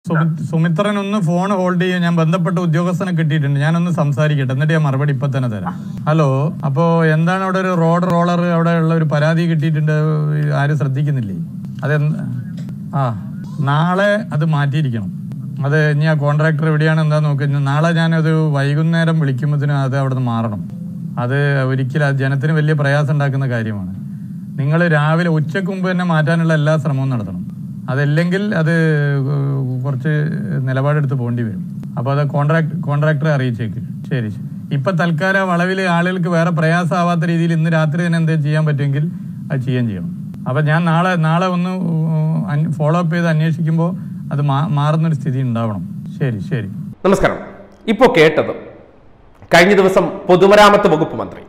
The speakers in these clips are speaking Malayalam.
സുമി- സുമിത്രൻ ഒന്ന് ഫോൺ ഹോൾഡ് ചെയ്യും ഞാൻ ബന്ധപ്പെട്ട ഉദ്യോഗസ്ഥനെ കിട്ടിയിട്ടുണ്ട് ഞാനൊന്ന് സംസാരിക്കട്ടെ എന്നിട്ട് ഞാൻ മറുപടി ഇപ്പൊ തന്നെ തരാം ഹലോ അപ്പോ എന്താണ് അവിടെ ഒരു റോഡ് റോളർ അവിടെ ഉള്ള ഒരു പരാതി കിട്ടിയിട്ടുണ്ട് ആരും ശ്രദ്ധിക്കുന്നില്ലേ അതെന്ത് ആ നാളെ അത് മാറ്റിയിരിക്കണം അത് ഇനി ആ കോൺട്രാക്ടർ എവിടെയാണ് എന്താ നോക്കുന്നത് നാളെ ഞാനത് വൈകുന്നേരം വിളിക്കുമ്പോഴത്തേനും അത് അവിടെ നിന്ന് മാറണം അത് ഒരിക്കലും അത് ജനത്തിന് വലിയ പ്രയാസം ഉണ്ടാക്കുന്ന കാര്യമാണ് നിങ്ങൾ രാവിലെ ഉച്ചക്ക് മുമ്പ് തന്നെ മാറ്റാനുള്ള എല്ലാ ശ്രമവും നടത്തണം അതല്ലെങ്കിൽ അത് കുറച്ച് നിലപാടെടുത്ത് പോകേണ്ടി വരും അപ്പോൾ അത് കോൺട്രാക്ട് കോൺട്രാക്ടറെ അറിയിച്ചേക്ക് ശരി ശരി ഇപ്പൊ തൽക്കാലം വളവിൽ ആളുകൾക്ക് വേറെ പ്രയാസമാവാത്ത രീതിയിൽ ഇന്ന് രാത്രി തന്നെ എന്തെങ്കിലും ചെയ്യാൻ പറ്റുമെങ്കിൽ അത് ചെയ്യാൻ ചെയ്യണം അപ്പൊ ഞാൻ നാളെ നാളെ ഒന്ന് ഫോളോ അപ്പ് ചെയ്ത് അന്വേഷിക്കുമ്പോൾ അത് മാ- മാറുന്നൊരു സ്ഥിതി ഉണ്ടാവണം ശരി ശരി നമസ്കാരം ഇപ്പോൾ കേട്ടത് കഴിഞ്ഞ ദിവസം പൊതുമരാമത്ത് വകുപ്പ് മന്ത്രി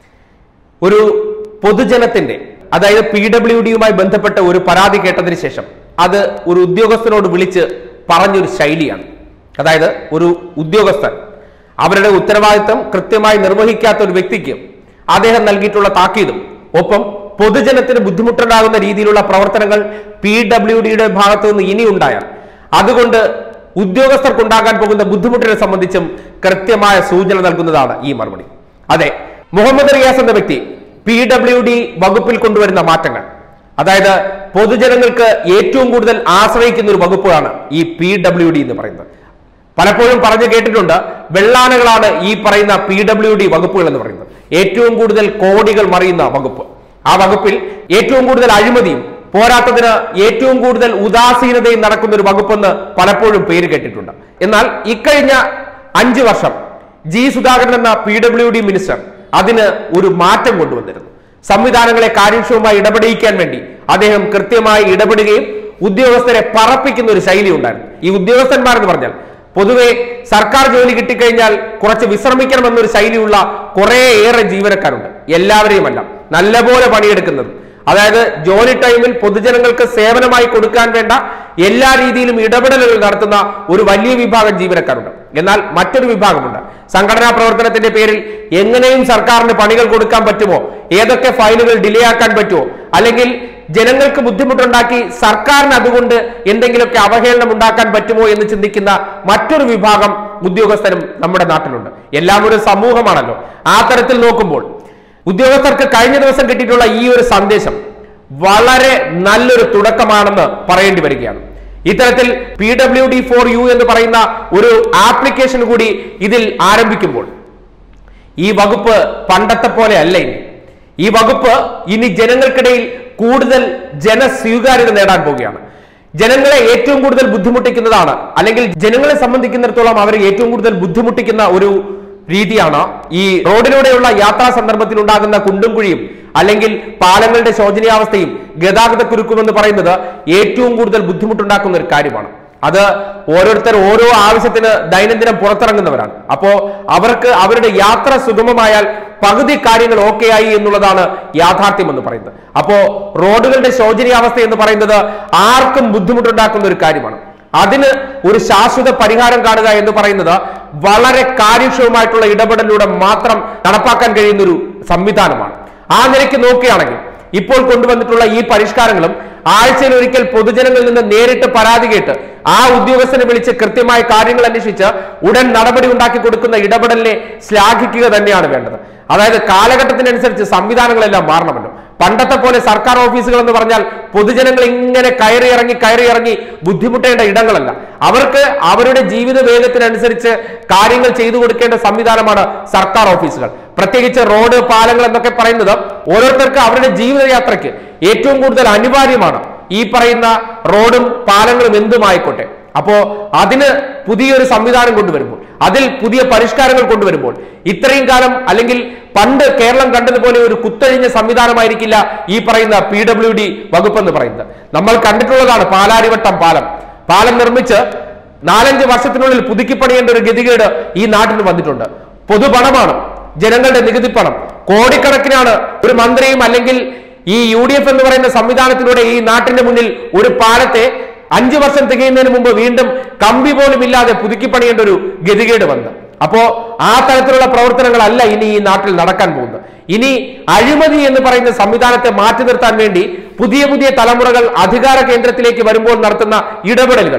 ഒരു പൊതുജനത്തിന്റെ അതായത് പി ഡബ്ല്യു ഡിയുമായി ബന്ധപ്പെട്ട ഒരു പരാതി കേട്ടതിന് ശേഷം അത് ഒരു ഉദ്യോഗസ്ഥനോട് വിളിച്ച് പറഞ്ഞൊരു ശൈലിയാണ് അതായത് ഒരു ഉദ്യോഗസ്ഥൻ അവരുടെ ഉത്തരവാദിത്തം കൃത്യമായി നിർവഹിക്കാത്ത ഒരു വ്യക്തിക്ക് അദ്ദേഹം നൽകിയിട്ടുള്ള താക്കീതും ഒപ്പം പൊതുജനത്തിന് ബുദ്ധിമുട്ടുണ്ടാകുന്ന രീതിയിലുള്ള പ്രവർത്തനങ്ങൾ പി ഡബ്ല്യു ഡിയുടെ ഭാഗത്തു നിന്ന് ഇനി ഉണ്ടായാൽ അതുകൊണ്ട് ഉദ്യോഗസ്ഥർക്കുണ്ടാകാൻ പോകുന്ന ബുദ്ധിമുട്ടിനെ സംബന്ധിച്ചും കൃത്യമായ സൂചന നൽകുന്നതാണ് ഈ മറുപടി അതെ മുഹമ്മദ് റിയാസ് എന്ന വ്യക്തി പി ഡബ്ല്യു ഡി വകുപ്പിൽ കൊണ്ടുവരുന്ന മാറ്റങ്ങൾ അതായത് പൊതുജനങ്ങൾക്ക് ഏറ്റവും കൂടുതൽ ആശ്രയിക്കുന്ന ഒരു വകുപ്പാണ് ഈ പി ഡബ്ല്യു ഡി എന്ന് പറയുന്നത് പലപ്പോഴും പറഞ്ഞു കേട്ടിട്ടുണ്ട് വെള്ളാനകളാണ് ഈ പറയുന്ന പി ഡബ്ല്യു ഡി വകുപ്പുകൾ എന്ന് പറയുന്നത് ഏറ്റവും കൂടുതൽ കോടികൾ മറിയുന്ന വകുപ്പ് ആ വകുപ്പിൽ ഏറ്റവും കൂടുതൽ അഴിമതിയും പോരാട്ടത്തിന് ഏറ്റവും കൂടുതൽ ഉദാസീനതയും നടക്കുന്ന ഒരു വകുപ്പെന്ന് പലപ്പോഴും പേര് കേട്ടിട്ടുണ്ട് എന്നാൽ ഇക്കഴിഞ്ഞ അഞ്ചു വർഷം ജി സുധാകരൻ എന്ന പി ഡബ്ല്യു ഡി മിനിസ്റ്റർ അതിന് ഒരു മാറ്റം കൊണ്ടുവന്നിരുന്നു സംവിധാനങ്ങളെ കാര്യക്ഷമമായി ഇടപെടിയിക്കാൻ വേണ്ടി അദ്ദേഹം കൃത്യമായി ഇടപെടുകയും ഉദ്യോഗസ്ഥരെ പറപ്പിക്കുന്ന ഒരു ശൈലി ഉണ്ടായിരുന്നു ഈ ഉദ്യോഗസ്ഥന്മാരെന്ന് പറഞ്ഞാൽ പൊതുവെ സർക്കാർ ജോലി കിട്ടിക്കഴിഞ്ഞാൽ കുറച്ച് വിശ്രമിക്കണമെന്നൊരു ശൈലിയുള്ള കുറേയേറെ ജീവനക്കാരുണ്ട് എല്ലാവരെയുമല്ല നല്ലപോലെ പണിയെടുക്കുന്നത് അതായത് ജോലി ടൈമിൽ പൊതുജനങ്ങൾക്ക് സേവനമായി കൊടുക്കാൻ വേണ്ട എല്ലാ രീതിയിലും ഇടപെടലുകൾ നടത്തുന്ന ഒരു വലിയ വിഭാഗം ജീവനക്കാരുണ്ട് എന്നാൽ മറ്റൊരു വിഭാഗമുണ്ട് സംഘടനാ പ്രവർത്തനത്തിന്റെ പേരിൽ എങ്ങനെയും സർക്കാരിന് പണികൾ കൊടുക്കാൻ പറ്റുമോ ഏതൊക്കെ ഫയലുകൾ ഡിലേ ആക്കാൻ പറ്റുമോ അല്ലെങ്കിൽ ജനങ്ങൾക്ക് ബുദ്ധിമുട്ടുണ്ടാക്കി സർക്കാരിന് അതുകൊണ്ട് എന്തെങ്കിലുമൊക്കെ അവഹേളനം ഉണ്ടാക്കാൻ പറ്റുമോ എന്ന് ചിന്തിക്കുന്ന മറ്റൊരു വിഭാഗം ഉദ്യോഗസ്ഥരും നമ്മുടെ നാട്ടിലുണ്ട് എല്ലാം ഒരു സമൂഹമാണല്ലോ ആ തരത്തിൽ നോക്കുമ്പോൾ ഉദ്യോഗസ്ഥർക്ക് കഴിഞ്ഞ ദിവസം കിട്ടിയിട്ടുള്ള ഈ ഒരു സന്ദേശം വളരെ നല്ലൊരു തുടക്കമാണെന്ന് പറയേണ്ടി വരികയാണ് ഇത്തരത്തിൽ P W D for U എന്ന് പറയുന്ന ഒരു ആപ്ലിക്കേഷൻ കൂടി ഇതിൽ ആരംഭിക്കുമ്പോൾ ഈ വകുപ്പ് പണ്ടത്തെ പോലെ അല്ല ഇനി ഈ വകുപ്പ് ഇനി ജനങ്ങൾക്കിടയിൽ കൂടുതൽ ജനസ്വീകാര്യത നേടാൻ പോവുകയാണ് ജനങ്ങളെ ഏറ്റവും കൂടുതൽ ബുദ്ധിമുട്ടിക്കുന്നതാണ് അല്ലെങ്കിൽ ജനങ്ങളെ സംബന്ധിക്കുന്നിടത്തോളം അവരെ ഏറ്റവും കൂടുതൽ ബുദ്ധിമുട്ടിക്കുന്ന ഒരു രീതിയാണ് ഈ റോഡിലൂടെയുള്ള യാത്രാ സന്ദർഭത്തിൽ ഉണ്ടാകുന്ന കുണ്ടും കുഴിയും അല്ലെങ്കിൽ പാലങ്ങളുടെ ശോചനീയാവസ്ഥയും ഗതാഗത കുരുക്കുമെന്ന് പറയുന്നത് ഏറ്റവും കൂടുതൽ ബുദ്ധിമുട്ടുണ്ടാക്കുന്ന ഒരു കാര്യമാണ് അത് ഓരോരുത്തർ ഓരോ ആവശ്യത്തിന് ദൈനംദിനം പുറത്തിറങ്ങുന്നവരാണ് അപ്പോ അവർക്ക് അവരുടെ യാത്ര സുഗമമായാൽ പകുതി കാര്യങ്ങൾ ഓക്കെ ആയി എന്നുള്ളതാണ് യാഥാർത്ഥ്യം എന്ന് പറയുന്നത് അപ്പോ റോഡുകളുടെ ശോചനീയാവസ്ഥ എന്ന് പറയുന്നത് ആർക്കും ബുദ്ധിമുട്ടുണ്ടാക്കുന്ന ഒരു കാര്യമാണ് അതിന് ഒരു ശാശ്വത പരിഹാരം കാണുക എന്ന് പറയുന്നത് വളരെ കാര്യക്ഷമമായിട്ടുള്ള ഇടപെടലിലൂടെ മാത്രം നടപ്പാക്കാൻ കഴിയുന്ന ഒരു സംവിധാനമാണ് ആ നിലയ്ക്ക് നോക്കുകയാണെങ്കിൽ ഇപ്പോൾ കൊണ്ടുവന്നിട്ടുള്ള ഈ പരിഷ്കാരങ്ങളും ആഴ്ചയിൽ ഒരിക്കൽ പൊതുജനങ്ങളിൽ നിന്ന് നേരിട്ട് പരാതി കേട്ട് ആ ഉദ്യോഗസ്ഥനെ വിളിച്ച് കൃത്യമായ കാര്യങ്ങൾ അന്വേഷിച്ച് ഉടൻ നടപടി ഉണ്ടാക്കി കൊടുക്കുന്ന ഇടപെടലിനെ ശ്ലാഘിക്കുക തന്നെയാണ് വേണ്ടത് അതായത് കാലഘട്ടത്തിനനുസരിച്ച് സംവിധാനങ്ങളെല്ലാം മാറണമല്ലോ പണ്ടത്തെ പോലെ സർക്കാർ ഓഫീസുകൾ എന്ന് പറഞ്ഞാൽ പൊതുജനങ്ങൾ ഇങ്ങനെ കയറി ഇറങ്ങി കയറി ഇറങ്ങി ബുദ്ധിമുട്ടേണ്ട ഇടങ്ങളല്ല അവർക്ക് അവരുടെ ജീവിത വേഗത്തിനനുസരിച്ച് കാര്യങ്ങൾ ചെയ്തു കൊടുക്കേണ്ട സംവിധാനമാണ് സർക്കാർ ഓഫീസുകൾ പ്രത്യേകിച്ച് റോഡ് പാലങ്ങൾ എന്നൊക്കെ പറയുന്നത് ഓരോരുത്തർക്ക് അവരുടെ ജീവിതയാത്രയ്ക്ക് ഏറ്റവും കൂടുതൽ അനിവാര്യമാണ് ഈ പറയുന്ന റോഡും പാലങ്ങളും എന്തുമായിക്കോട്ടെ അപ്പോ അതിന് പുതിയൊരു സംവിധാനം കൊണ്ടുവരുമ്പോൾ അതിൽ പുതിയ പരിഷ്കാരങ്ങൾ കൊണ്ടുവരുമ്പോൾ ഇത്രയും കാലം അല്ലെങ്കിൽ പണ്ട് കേരളം കണ്ടതുപോലെ ഒരു കുത്തഴിഞ്ഞ സംവിധാനമായിരിക്കില്ല ഈ പറയുന്ന പി ഡബ്ല്യു ഡി വകുപ്പ് എന്ന് പറയുന്നത് നമ്മൾ കണ്ടിട്ടുള്ളതാണ് പാലാരിവട്ടം പാലം പാലം നിർമ്മിച്ച് നാലഞ്ച് വർഷത്തിനുള്ളിൽ പുതുക്കി പണിയേണ്ട ഒരു ഗതികേട് ഈ നാട്ടിൽ വന്നിട്ടുണ്ട് പൊതുപണമാണ് ജനങ്ങളുടെ നികുതി പണം കോടിക്കണക്കിനാണ് ഒരു മന്ത്രിയും അല്ലെങ്കിൽ ഈ യു ഡി എഫ് എന്ന് പറയുന്ന സംവിധാനത്തിലൂടെ ഈ നാട്ടിന്റെ മുന്നിൽ ഒരു പാലത്തെ അഞ്ചു വർഷം തികയുന്നതിന് മുമ്പ് വീണ്ടും കമ്പി പോലും ഇല്ലാതെ പുതുക്കി പണിയേണ്ട ഒരു ഗതികേട് വന്നു അപ്പോ ആ തരത്തിലുള്ള പ്രവർത്തനങ്ങളല്ല ഇനി ഈ നാട്ടിൽ നടക്കാൻ പോകുന്നത് ഇനി അഴിമതി എന്ന് പറയുന്ന സംവിധാനത്തെ മാറ്റി നിർത്താൻ വേണ്ടി പുതിയ പുതിയ തലമുറകൾ അധികാര കേന്ദ്രത്തിലേക്ക് വരുമ്പോൾ നടത്തുന്ന ഇടപെടലുകൾ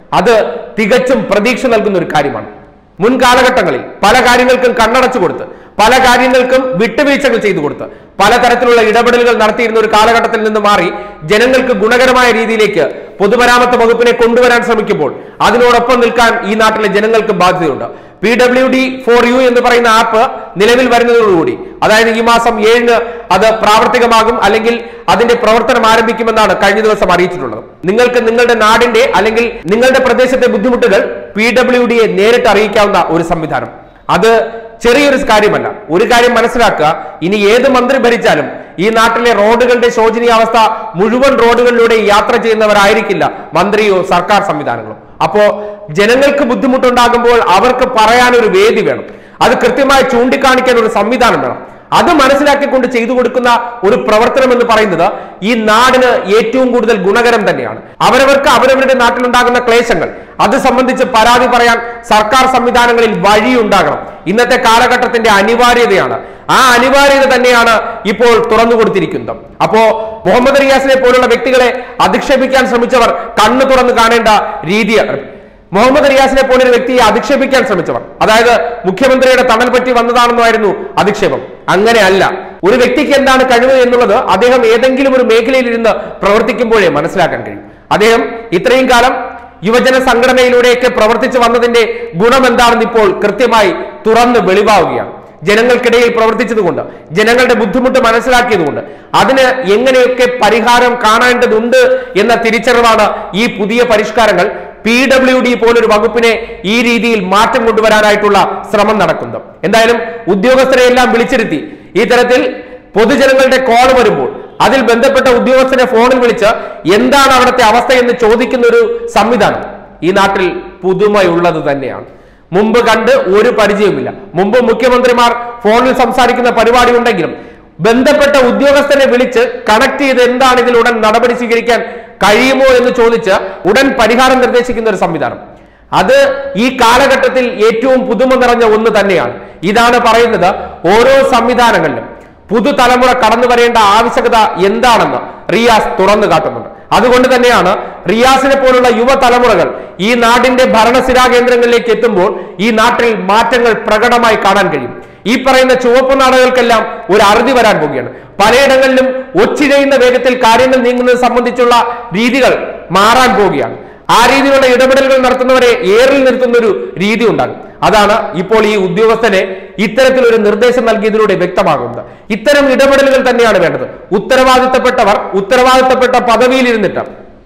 അത് തികച്ചും പ്രതീക്ഷ നൽകുന്ന ഒരു കാര്യമാണ് മുൻ കാലഘട്ടങ്ങളിൽ പല കാര്യങ്ങൾക്കും കണ്ണടച്ചു കൊടുത്ത് പല കാര്യങ്ങൾക്കും വിട്ടുവീഴ്ചകൾ ചെയ്തു കൊടുത്ത് പലതരത്തിലുള്ള ഇടപെടലുകൾ നടത്തിയിരുന്ന ഒരു കാലഘട്ടത്തിൽ നിന്ന് മാറി ജനങ്ങൾക്ക് ഗുണകരമായ രീതിയിലേക്ക് പൊതുമരാമത്ത് വകുപ്പിനെ കൊണ്ടുവരാൻ ശ്രമിക്കുമ്പോൾ അതിനോടൊപ്പം നിൽക്കാൻ ഈ നാട്ടിലെ ജനങ്ങൾക്ക് ബാധ്യതയുണ്ട് P W D for U എന്ന് പറയുന്ന ആപ്പ് നിലവിൽ വരുന്നതോടുകൂടി അതായത് ഈ മാസം ഏഴിന് അത് പ്രാവർത്തികമാകും അല്ലെങ്കിൽ അതിന്റെ പ്രവർത്തനം ആരംഭിക്കുമെന്നാണ് കഴിഞ്ഞ ദിവസം അറിയിച്ചിട്ടുള്ളത് നിങ്ങൾക്ക് നിങ്ങളുടെ നാടിന്റെ അല്ലെങ്കിൽ നിങ്ങളുടെ പ്രദേശത്തെ ബുദ്ധിമുട്ടുകൾ പി ഡബ്ല്യു ഡിയെ നേരിട്ട് അറിയിക്കാവുന്ന ഒരു സംവിധാനം അത് ചെറിയൊരു കാര്യമല്ല ഒരു കാര്യം മനസ്സിലാക്കുക ഇനി ഏത് മന്ത്രി ഭരിച്ചാലും ഈ നാട്ടിലെ റോഡുകളുടെ ശോചനീയാവസ്ഥ മുഴുവൻ റോഡുകളിലൂടെ യാത്ര ചെയ്യുന്നവരായിരിക്കില്ല മന്ത്രിയോ സർക്കാർ സംവിധാനങ്ങളോ അപ്പോ ജനങ്ങൾക്ക് ബുദ്ധിമുട്ടുണ്ടാകുമ്പോൾ അവർക്ക് പറയാൻ ഒരു വേദി വേണം അത് കൃത്യമായി ചൂണ്ടിക്കാണിക്കാൻ ഒരു സംവിധാനം വേണം അത് മനസ്സിലാക്കിക്കൊണ്ട് ചെയ്തു കൊടുക്കുന്ന ഒരു പ്രവർത്തനം എന്ന് പറയുന്നത് ഈ നാടിന് ഏറ്റവും കൂടുതൽ ഗുണകരം തന്നെയാണ് അവരവർക്ക് അവരവരുടെ നാട്ടിലുണ്ടാകുന്ന ക്ലേശങ്ങൾ അത് സംബന്ധിച്ച് പരാതി പറയാൻ സർക്കാർ സംവിധാനങ്ങളിൽ വഴിയുണ്ടാകണം ഇന്നത്തെ കാലഘട്ടത്തിന്റെ അനിവാര്യതയാണ് ആ അനിവാര്യത തന്നെയാണ് ഇപ്പോൾ തുറന്നു കൊടുത്തിരിക്കുന്നത് അപ്പോ മുഹമ്മദ് റിയാസിനെ പോലുള്ള വ്യക്തികളെ അധിക്ഷേപിക്കാൻ ശ്രമിച്ചവർ കണ്ണു തുറന്ന് കാണേണ്ട രീതിയാണ് മുഹമ്മദ് റിയാസിനെ പോലെ ഒരു വ്യക്തിയെ അധിക്ഷേപിക്കാൻ ശ്രമിച്ചവർ അതായത് മുഖ്യമന്ത്രിയുടെ തണൽ പറ്റി വന്നതാണെന്നായിരുന്നു അധിക്ഷേപം അങ്ങനെയല്ല ഒരു വ്യക്തിക്ക് എന്താണ് കഴിവ് എന്നുള്ളത് അദ്ദേഹം ഏതെങ്കിലും ഒരു മേഖലയിൽ ഇരുന്ന് പ്രവർത്തിക്കുമ്പോഴേ മനസ്സിലാക്കാൻ കഴിയും അദ്ദേഹം ഇത്രയും കാലം യുവജന സംഘടനയിലൂടെയൊക്കെ പ്രവർത്തിച്ചു വന്നതിന്റെ ഗുണം എന്താണെന്ന് ഇപ്പോൾ കൃത്യമായി തുറന്ന് വെളിവാവുകയാണ് ജനങ്ങൾക്കിടയിൽ പ്രവർത്തിച്ചതുകൊണ്ട് ജനങ്ങളുടെ ബുദ്ധിമുട്ട് മനസ്സിലാക്കിയതുകൊണ്ട് അതിന് എങ്ങനെയൊക്കെ പരിഹാരം കാണേണ്ടതുണ്ട് എന്ന തിരിച്ചറിവാണ് ഈ പുതിയ പരിഷ്കാരങ്ങൾ പി ഡബ്ല്യു ഡി പോലൊരു വകുപ്പിനെ ഈ രീതിയിൽ മാറ്റം കൊണ്ടുവരാനായിട്ടുള്ള ശ്രമം നടക്കുന്നത് എന്തായാലും ഉദ്യോഗസ്ഥരെ എല്ലാം വിളിച്ചിരുത്തി ഈ തരത്തിൽ പൊതുജനങ്ങളുടെ കോൾ വരുമ്പോൾ അതിൽ ബന്ധപ്പെട്ട ഉദ്യോഗസ്ഥരെ ഫോണിൽ വിളിച്ച് എന്താണ് അവിടുത്തെ അവസ്ഥ എന്ന് ചോദിക്കുന്ന ഒരു സംവിധാനം ഈ നാട്ടിൽ പുതുമയുള്ളത് തന്നെയാണ് മുമ്പ് കണ്ട് ഒരു പരിചയവുമില്ല മുമ്പ് മുഖ്യമന്ത്രിമാർ ഫോണിൽ സംസാരിക്കുന്ന പരിപാടി ഉണ്ടെങ്കിലും ബന്ധപ്പെട്ട ഉദ്യോഗസ്ഥനെ വിളിച്ച് കണക്ട് ചെയ്ത് എന്താണ് ഇതിൽ ഉടൻ നടപടി സ്വീകരിക്കാൻ കഴിയുമോ എന്ന് ചോദിച്ച് ഉടൻ പരിഹാരം നിർദ്ദേശിക്കുന്ന ഒരു സംവിധാനം അത് ഈ കാലഘട്ടത്തിൽ ഏറ്റവും പുതുമ നിറഞ്ഞ ഒന്ന് തന്നെയാണ് ഇതാണ് പറയുന്നത് ഓരോ സംവിധാനങ്ങളിലും പുതുതലമുറ കടന്നു വരേണ്ട ആവശ്യകത എന്താണെന്ന് റിയാസ് തുറന്നു കാട്ടുന്നുണ്ട് അതുകൊണ്ട് തന്നെയാണ് റിയാസിനെ പോലുള്ള യുവതലമുറകൾ ഈ നാടിന്റെ ഭരണസിരാ കേന്ദ്രങ്ങളിലേക്ക് എത്തുമ്പോൾ ഈ നാട്ടിൽ മാറ്റങ്ങൾ പ്രകടമായി കാണാൻ കഴിയും ഈ പറയുന്ന ചുവപ്പ് നാടുകൾക്കെല്ലാം ഒരു അറുതി വരാൻ പോവുകയാണ് പലയിടങ്ങളിലും ഒച്ചിഴയുന്ന വേഗത്തിൽ കാര്യങ്ങൾ നീങ്ങുന്നത് സംബന്ധിച്ചുള്ള രീതികൾ മാറാൻ പോവുകയാണ് ആ രീതിയിലുള്ള ഇടപെടലുകൾ നടത്തുന്നവരെ ഏറിൽ നിർത്തുന്ന ഒരു രീതി ഉണ്ടാകും അതാണ് ഇപ്പോൾ ഈ ഉദ്യോഗസ്ഥനെ ഇത്തരത്തിലൊരു നിർദ്ദേശം നൽകിയതിലൂടെ വ്യക്തമാകുന്നത് ഇത്തരം ഇടപെടലുകൾ തന്നെയാണ് വേണ്ടത് ഉത്തരവാദിത്തപ്പെട്ടവർ ഉത്തരവാദിത്തപ്പെട്ട പദവിയിൽ ഇരുന്നിട്ട്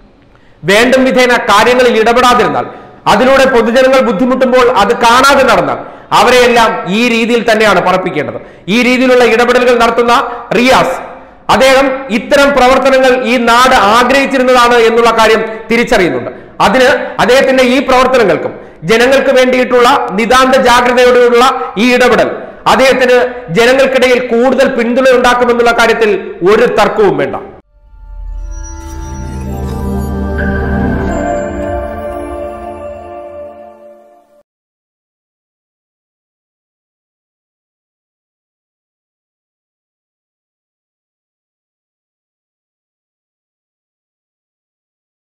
വേണ്ടും വിധേന കാര്യങ്ങളിൽ ഇടപെടാതിരുന്നാൽ അതിലൂടെ പൊതുജനങ്ങൾ ബുദ്ധിമുട്ടുമ്പോൾ അത് കാണാതെ നടന്നാൽ അവരെയെല്ലാം ഈ രീതിയിൽ തന്നെയാണ് പറപ്പിക്കേണ്ടത് ഈ രീതിയിലുള്ള ഇടപെടലുകൾ നടത്തുന്ന റിയാസ് അദ്ദേഹം ഇത്തരം പ്രവർത്തനങ്ങൾ ഈ നാട് ആഗ്രഹിച്ചിരുന്നതാണ് എന്നുള്ള കാര്യം തിരിച്ചറിയുന്നുണ്ട് അതിന് അദ്ദേഹത്തിന്റെ ഈ പ്രവർത്തനങ്ങൾക്കും ജനങ്ങൾക്ക് വേണ്ടിയിട്ടുള്ള നിതാന്ത ജാഗ്രതയോടെയുള്ള ഈ ഇടപെടൽ അദ്ദേഹത്തിന് ജനങ്ങൾക്കിടയിൽ കൂടുതൽ പിന്തുണ ഉണ്ടാക്കുമെന്നുള്ള കാര്യത്തിൽ ഒരു തർക്കവും വേണ്ട